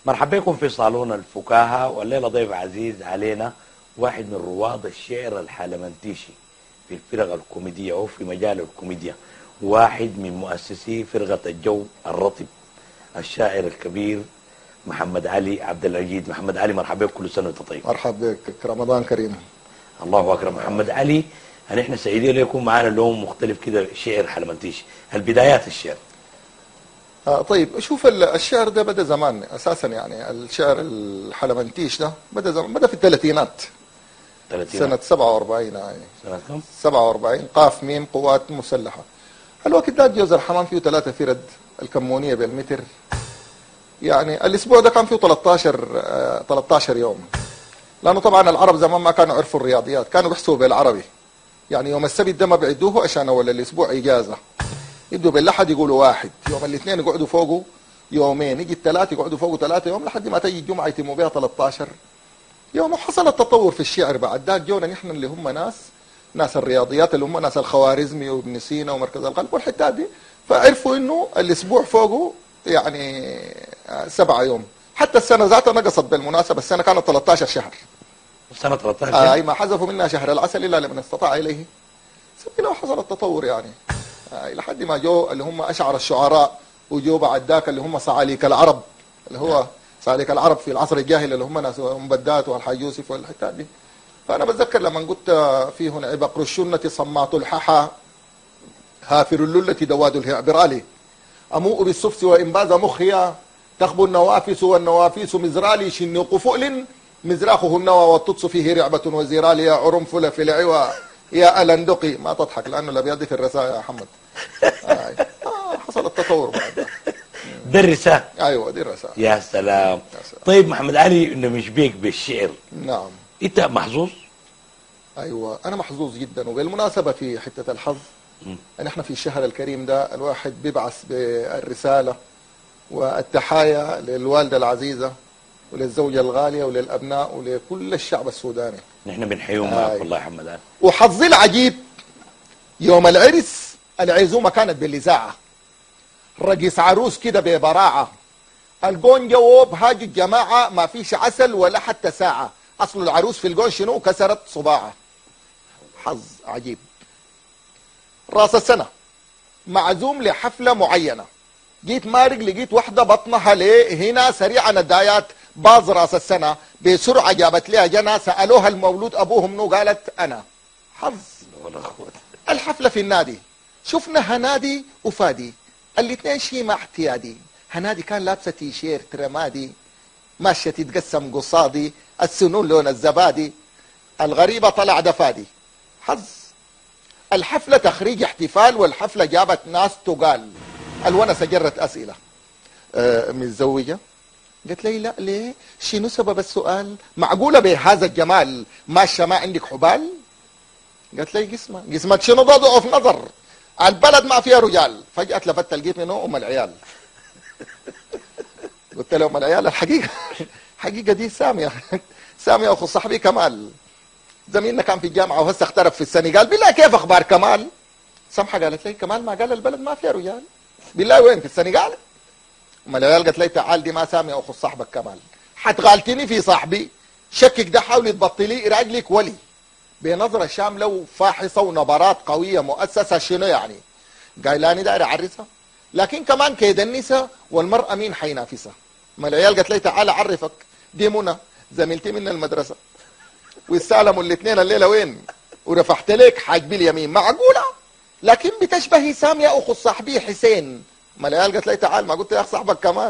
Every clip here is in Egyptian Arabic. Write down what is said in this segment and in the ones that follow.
مرحبا بكم في صالون الفكاهة والليلة ضيف عزيز علينا واحد من رواد الشعر الحلمنتيشي في الفرق الكوميدية أو في مجال الكوميديا واحد من مؤسسي فرقة الجو الرطب الشاعر الكبير محمد علي عبد المجيد محمد علي مرحبا بك كل سنة وانت طيب مرحبا بك رمضان كريم الله أكرم محمد علي أن احنا سعيدين لكم معنا لون مختلف كده شعر حلمنتيشي البدايات الشعر آه طيب شوف ال- الشعر ده بدا زمان اساسا يعني الشعر الحلمنتيش ده بدا زمان بدا في الثلاثينات 30 سنه 47 يعني سنة كم؟ 47 قاف ميم قوات مسلحه الوقت ده جوز الحمام فيه ثلاثه فرد الكمونيه بالمتر يعني الاسبوع ده كان فيه 13 آه 13 يوم لانه طبعا العرب زمان ما كانوا يعرفوا الرياضيات كانوا بيحسبوا بالعربي يعني يوم السبت ده ما بيعدوه عشان اول الاسبوع اجازه يبدوا بالاحد يقولوا واحد يوم الاثنين يقعدوا فوقه يومين يجي الثلاث يقعدوا فوقه ثلاثه يوم لحد ما تيجي الجمعه يتموا بها 13 يوم وحصل التطور في الشعر بعد ذاك جونا نحن اللي هم ناس ناس الرياضيات اللي هم ناس الخوارزمي وابن سينا ومركز القلب والحتات دي فعرفوا انه الاسبوع فوقه يعني آه، سبعة يوم حتى السنه ذاتها نقصت بالمناسبه السنه كانت 13 شهر سنة 13 آه اي ما حذفوا منها شهر العسل الا لمن استطاع اليه سبيل حصل التطور يعني آه الى حد ما جو اللي هم اشعر الشعراء وجو بعد ذاك اللي هم صعاليك العرب اللي هو صعاليك العرب في العصر الجاهلي اللي هم ناس ام بدات والحاج يوسف والحتات دي فانا بتذكر لما قلت آه، في هنا عبق الشنة صمات الححى هافر الللة دواد الهعبرالي أموء بالسفس وإنباز مخيا تخبو النوافس والنوافيس مزرالي شنيق فؤل مزراخه النوى والتطس فيه رعبة وزرال يا عرنفل في العوى يا ألندقي ما تضحك لأنه الأبيض في الرسايا يا محمد آه. آه حصل التطور بعد ذاك. ده الرسالة أيوة دي الرسائل يا سلام يا سلام. طيب محمد علي انه مش بيك بالشعر نعم انت محظوظ ايوه انا محظوظ جدا وبالمناسبه في حته الحظ مم. ان احنا في الشهر الكريم ده الواحد بيبعث بالرساله والتحايا للوالده العزيزه وللزوجه الغاليه وللابناء ولكل الشعب السوداني نحن بنحييهم معك آي. والله يا محمد علي وحظي العجيب يوم العرس العزومه كانت بالاذاعه رقص عروس كده ببراعه الجون جواب هاج الجماعه ما فيش عسل ولا حتى ساعه اصل العروس في الجون شنو كسرت صباعه حظ عجيب راس السنه معزوم لحفله معينه جيت مارق لقيت واحده بطنها ليه هنا سريعه ندايات باظ راس السنه بسرعه جابت لها جنى سالوها المولود ابوهم منو قالت انا حظ ولا قوة. الحفله في النادي شفنا هنادي وفادي الاثنين شيء مع اعتيادي هنادي كان لابسه تي شيرت رمادي ماشيه تتقسم قصادي السنون لون الزبادي الغريبه طلع دفادي حظ الحفله تخريج احتفال والحفله جابت ناس تقال الونسه جرت اسئله آه متزوجه قلت لي لا ليه شنو سبب السؤال معقوله بهذا الجمال ماشيه ما عندك حبال قالت لي قسمة قسمة شنو ده ضعف نظر البلد ما فيها رجال فجأة لفت لقيت منه أم العيال قلت له أم العيال الحقيقة الحقيقة دي سامية سامية أخو صاحبي كمال زميلنا كان في الجامعة وهسه اخترف في السنغال بالله كيف أخبار كمال سمحة قالت لي كمال ما قال البلد ما فيها رجال بالله وين في السنغال أم العيال قالت لي تعال دي ما سامية أخو صاحبك كمال حتغالتني في صاحبي شكك ده حاولي تبطلي راجلك ولي بنظرة شاملة وفاحصة ونبرات قوية مؤسسة شنو يعني قايلاني داير اعرسها لكن كمان كيد النساء والمرأة مين حينافسها ما العيال قالت لي تعال اعرفك دي منى زميلتي من المدرسة واستعلموا الاثنين الليلة وين ورفحت لك حاجبي اليمين معقولة لكن بتشبهي سامية اخو صاحبي حسين ما العيال قالت لي تعال ما قلت يا اخ صاحبك كمان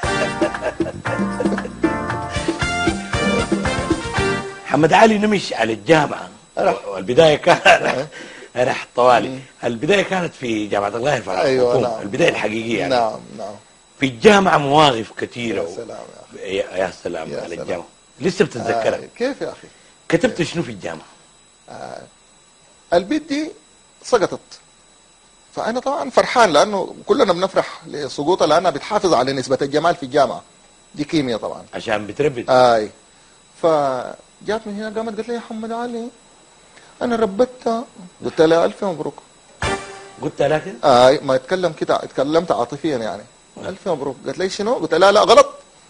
محمد علي نمش على الجامعة راح. والبداية كانت راح طوالي البداية كانت في جامعة القاهرة في أيوة، الحكومة. نعم. البداية الحقيقية يعني نعم نعم في الجامعة مواقف كثيرة يا سلام يا اخي يا, يا سلام يا على سلام. الجامعة لسه بتتذكرها آه كيف يا اخي كتبت شنو في الجامعة البيت دي سقطت فانا طبعا فرحان لانه كلنا بنفرح لسقوطها لانها بتحافظ على نسبه الجمال في الجامعه دي كيمياء طبعا عشان بتربط اي فجات من هنا قامت قالت لي يا محمد علي انا ربتها قلت لها الف مبروك قلت لكن اي ما اتكلم كده اتكلمت عاطفيا يعني الف مبروك قالت لي شنو قلت لها لا غلط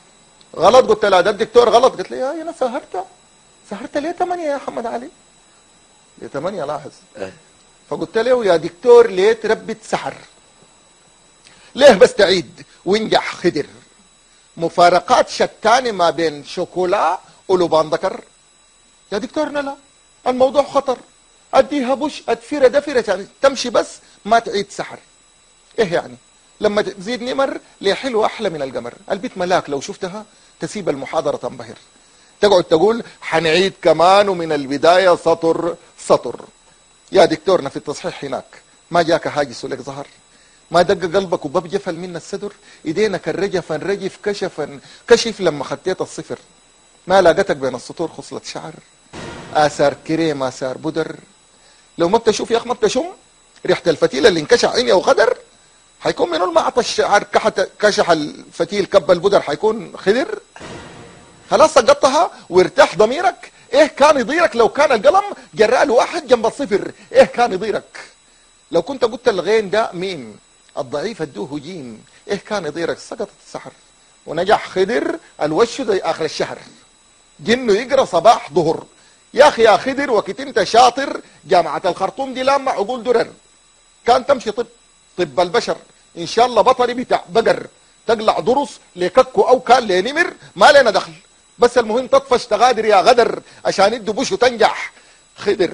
غلط قلت لها ده الدكتور غلط قلت لي يا انا سهرت سهرت ليه 8 يا محمد علي ليه 8 لاحظ آه. فقلت له يا دكتور ليه تربي سحر ليه بس تعيد وينجح خدر مفارقات شتان ما بين شوكولا ولبان ذكر يا دكتور لا الموضوع خطر اديها بوش ادفيرة دفيرة يعني تمشي بس ما تعيد سحر ايه يعني لما تزيد نمر ليه حلوة احلى من القمر البيت ملاك لو شفتها تسيب المحاضرة تنبهر تقعد تقول حنعيد كمان ومن البداية سطر سطر يا دكتورنا في التصحيح هناك ما جاك هاجس ولك ظهر ما دق قلبك وباب جفل منا الصدر ايدينك الرجفا رجف كشفا كشف لما خطيت الصفر ما لاقتك بين السطور خصلة شعر اثار كريم اثار بدر لو ما بتشوف يا اخ ما بتشم ريحه الفتيله اللي انكشح عيني او غدر حيكون منو ما عطى الشعر كحت كشح الفتيل كب البدر حيكون خضر خلاص سقطتها وارتاح ضميرك ايه كان يضيرك لو كان القلم جرى له واحد جنب الصفر ايه كان يضيرك لو كنت قلت الغين ده ميم الضعيف ادوه جيم ايه كان يضيرك سقطت السحر ونجح خضر الوش زي اخر الشهر جنه يقرا صباح ظهر يا اخي يا خضر وقت انت شاطر جامعه الخرطوم دي لامع عقول درر كان تمشي طب طب البشر ان شاء الله بطري بتاع بقر تقلع ضرس لككو او كان لنمر ما لنا دخل بس المهم تطفش تغادر يا غدر عشان يدوا بوش وتنجح خضر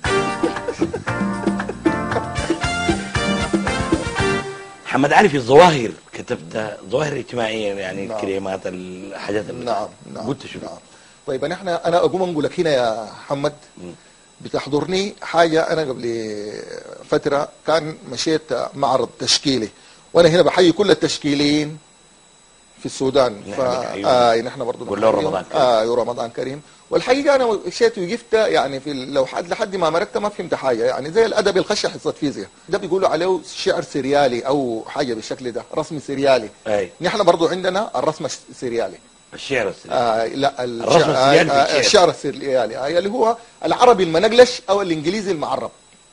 محمد علي في الظواهر كتبت ظواهر اجتماعيه يعني نعم. الكريمات الحاجات اللي نعم نعم قلت شو نعم طيب انا احنا انا اقوم اقول لك هنا يا محمد بتحضرني حاجه انا قبل فتره كان مشيت معرض تشكيلي وانا هنا بحيي كل التشكيليين في السودان نحن ف بنحييهم. آه نحن برضه قول له بنحييهم. رمضان كريم. اه رمضان كريم والحقيقه انا مشيت وقفت يعني في ال- لو حد لحد ما مرقت ما فهمت حاجه يعني زي الادب الخشة حصه فيزياء ده بيقولوا عليه شعر سريالي او حاجه بالشكل ده رسم سريالي اي نحن برضو عندنا الرسم السريالي الشعر السري آه لا الرسم الشعر, السريالي في آه الشعر. الشعر السريالي آه اللي هو العربي المنقلش او الانجليزي المعرب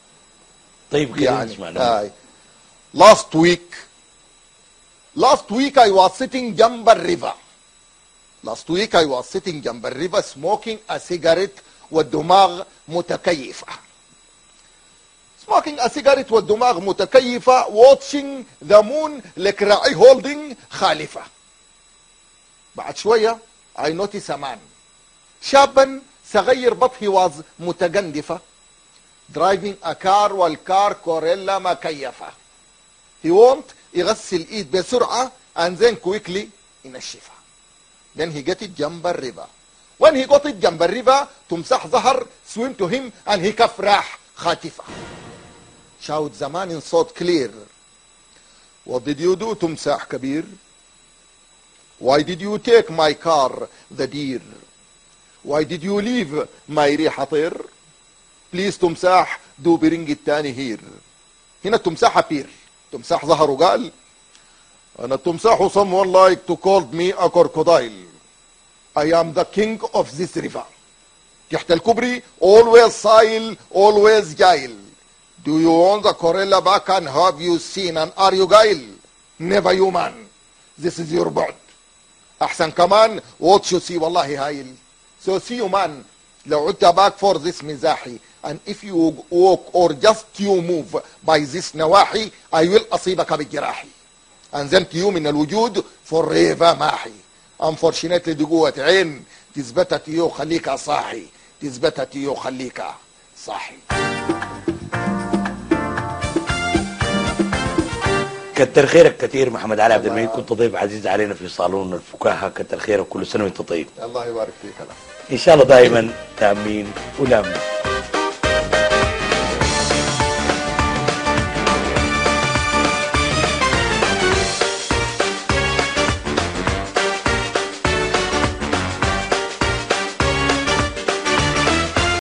طيب كده يعني نسمع آه last week last week I was sitting جنب الريفر last week I was sitting جنب الريفر smoking a cigarette والدماغ متكيفة smoking a cigarette والدماغ متكيفة watching the moon لكراعي holding خالفة بعد شوية I notice a man شابا صغير بطهي واز متجندفة driving a car والكار كوريلا مكيفة he won't يغسل ايد بسرعة and then quickly ينشفها then he get it جنب الربا when he got it جنب الربا تمسح ظهر swim to him and he كف راح خاتفة shout زمان in صوت clear what did you do تمساح كبير why did you take my car the deer why did you leave my ريحة طير بليز تمساح دو برنج التاني هير هنا التمساح بير تمساح ظهر وقال انا التمساح someone like to called me a crocodile I am the king of this river تحت الكوبري always سايل always جايل do you want the gorilla back and have you seen and are you guile never you man this is your بعد احسن كمان what you see والله هايل so see you man لو عدت back for this مزاحي and if you walk or just you move by this نواحي I will أصيبك بالجراحي أنزلت يوم من الوجود forever ماحي unfortunately دي قوة عين تثبتت يو خليك صاحي تثبتت يو خليك صاحي كتر خيرك كثير محمد علي عبد المجيد كنت ضيف عزيز علينا في صالون الفكاهه كتر خيرك كل سنه وانت طيب الله يبارك فيك هلا ان شاء الله دائما تامين ولامين